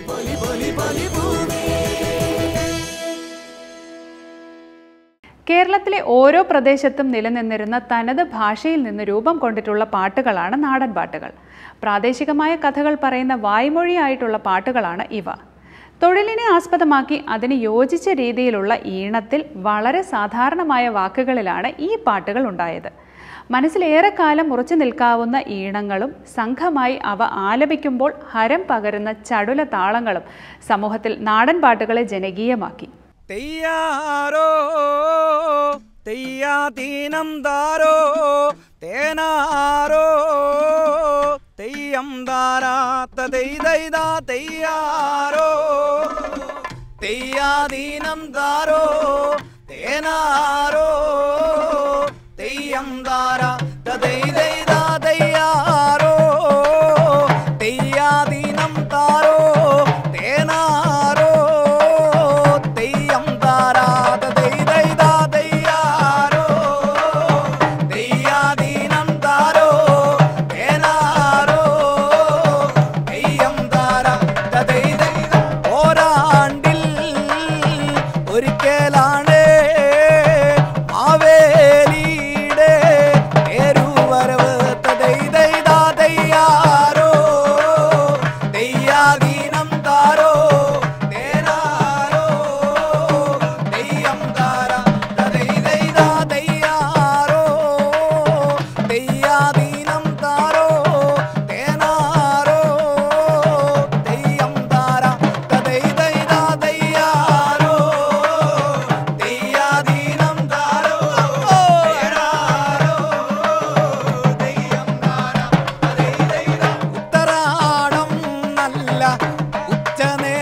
കേരളത്തിലെ ഓരോ പ്രദേശത്തും നിലനിന്നിരുന്ന തനത് ഭാഷയിൽ നിന്ന് രൂപം കൊണ്ടിട്ടുള്ള പാട്ടുകളാണ് നാടൻ പാട്ടുകൾ പ്രാദേശികമായ കഥകൾ പറയുന്ന വായ്മൊഴിയായിട്ടുള്ള പാട്ടുകളാണ് ഇവ തൊഴിലിനെ ആസ്പദമാക്കി അതിന് യോജിച്ച രീതിയിലുള്ള ഈണത്തിൽ വളരെ സാധാരണമായ വാക്കുകളിലാണ് ഈ പാട്ടുകൾ ഉണ്ടായത് മനസ്സിലേറെക്കാലം ഉറച്ചു നിൽക്കാവുന്ന ഈണങ്ങളും സംഘമായി അവ ആലപിക്കുമ്പോൾ ഹരം പകരുന്ന ചടുല താളങ്ങളും സമൂഹത്തിൽ നാടൻ പാട്ടുകളെ ജനകീയമാക്കി തെയ്യാരോ തെയ്യാതീനം താരോ തേനാരോ തെയ്യം താരാത്ത തെയ്താ തെയ്യാരോ തെയ്യാതീനം താരോ തേനാരോ തെയ്യം താരാത്ത തെയ്താ തെയ്യാരോ തെയ്യാതീനം താരോ തേനാരോ തെയ്യം താരാത തെയ്താ തെയ്യാരോ തെയ്യാതീനം താരോ തേനാരോ തെയ്യം താരാത തെയ്താ ഓരാണ്ടിൽ ഒരിക്കലാണ് മാവേലിയുടെ പേരുവരവ് തെയ്താ തെയ്യാരോ തെയ്യാതീനം താരോ തേനാരോ തെയ്യം താര തെയ്താ തെയ്യാരോ തെയ്യാതീനം താരോ തേനാരോ തെയ്യം താര തെയ്താ തെയ്യാരോ തെയ്യാതീനം താരോ തേനാരോ തെയ്യം താര ഉത്തരാടം നല്ല ഉച്ചനേ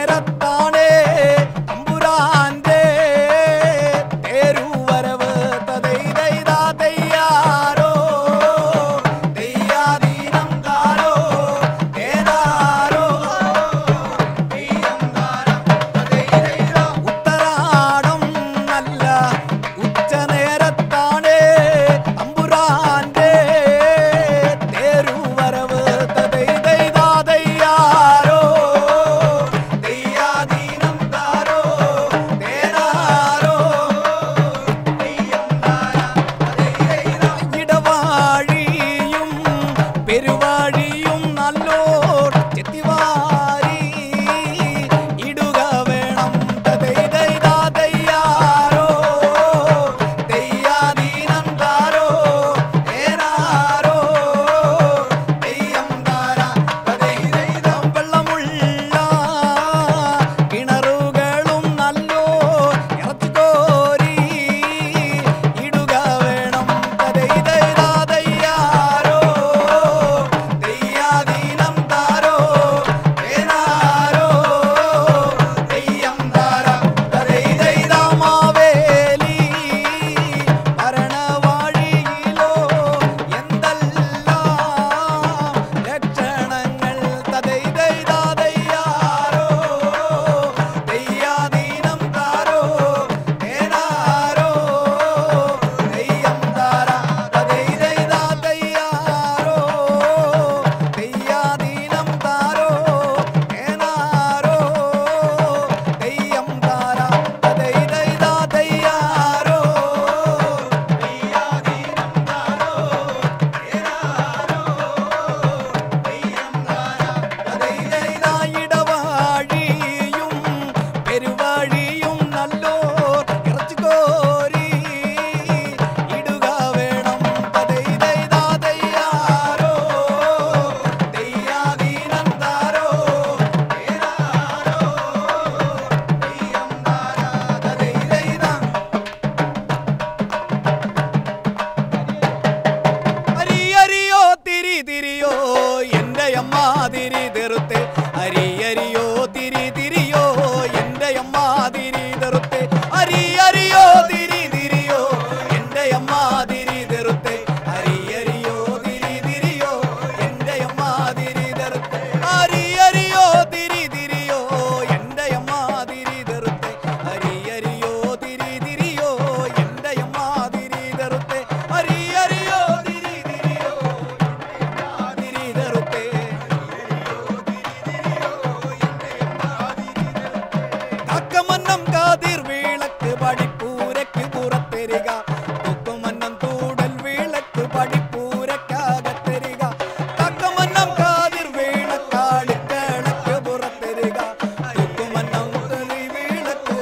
തക്കമന്നം കാതിർ വിളക്ക് പടിപ്പൂരയ്ക്ക് പുറത്തെരിക തൂക്കുമന്നം കൂടൽ വിളക്ക് പടിപ്പൂരയ്ക്കകത്തെരിക തക്കമന്നം കാതിർ വിളക്കാളിക്കിളക്ക് പുറത്തെരിക തൂക്കുമന്നം തെളി വിളക്ക്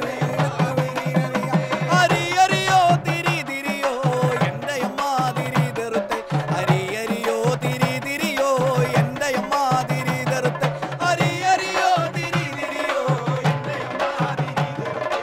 അരിയറിയോ തിരി തിരിയോ എൻ്റെ അമ്മ തിരി തെറുത്തെ അരിയറിയോ തിരി തിരിയോ എൻ്റെ അമ്മ തിരി തെറുത്തെ അരിയറിയോ തിരി തിരിയോ എൻ്റെ അമ്മ തിരി തെറുത്തെ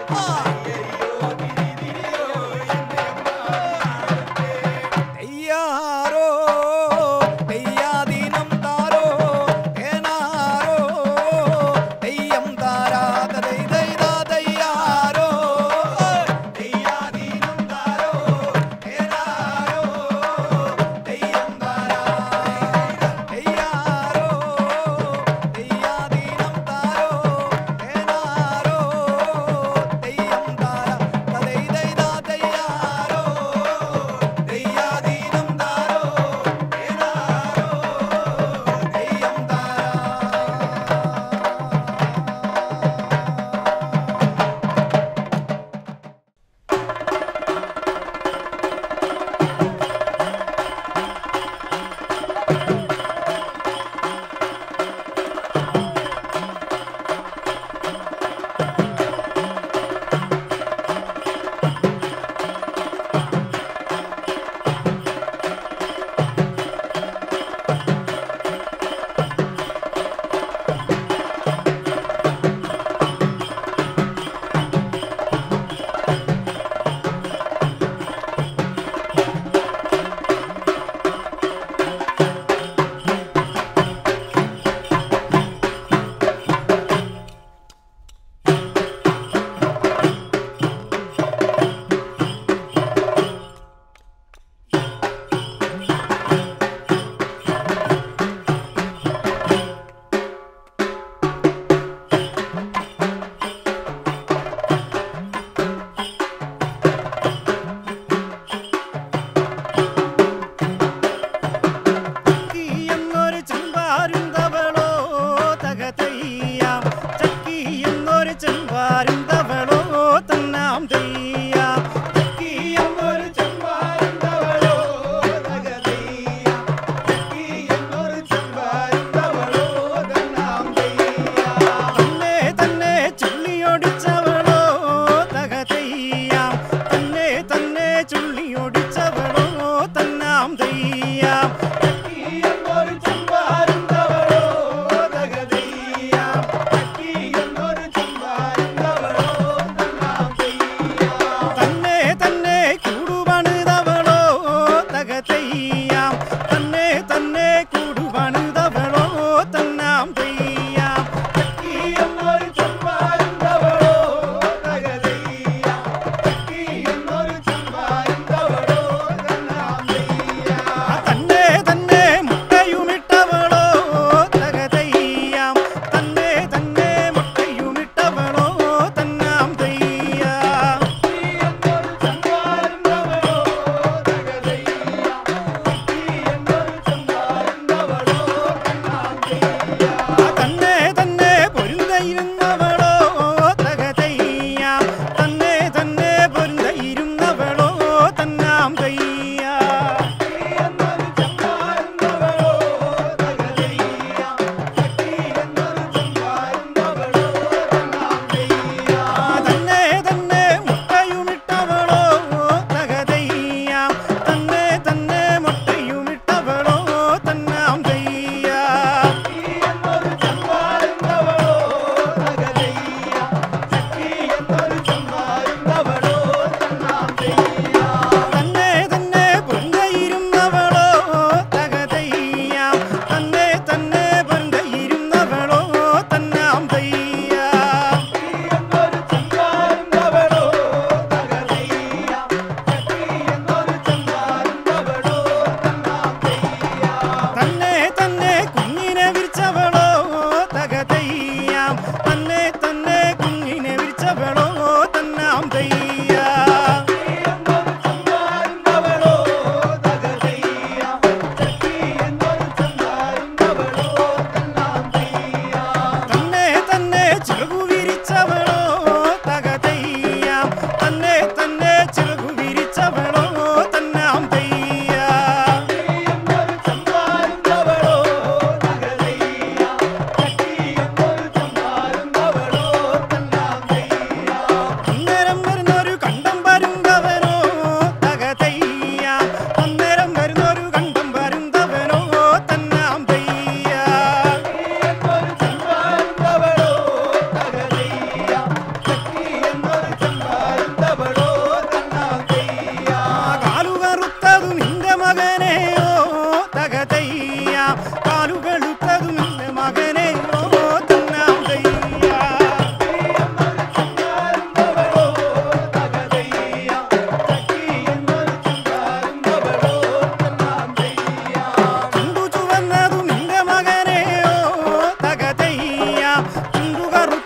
ഷുഗർ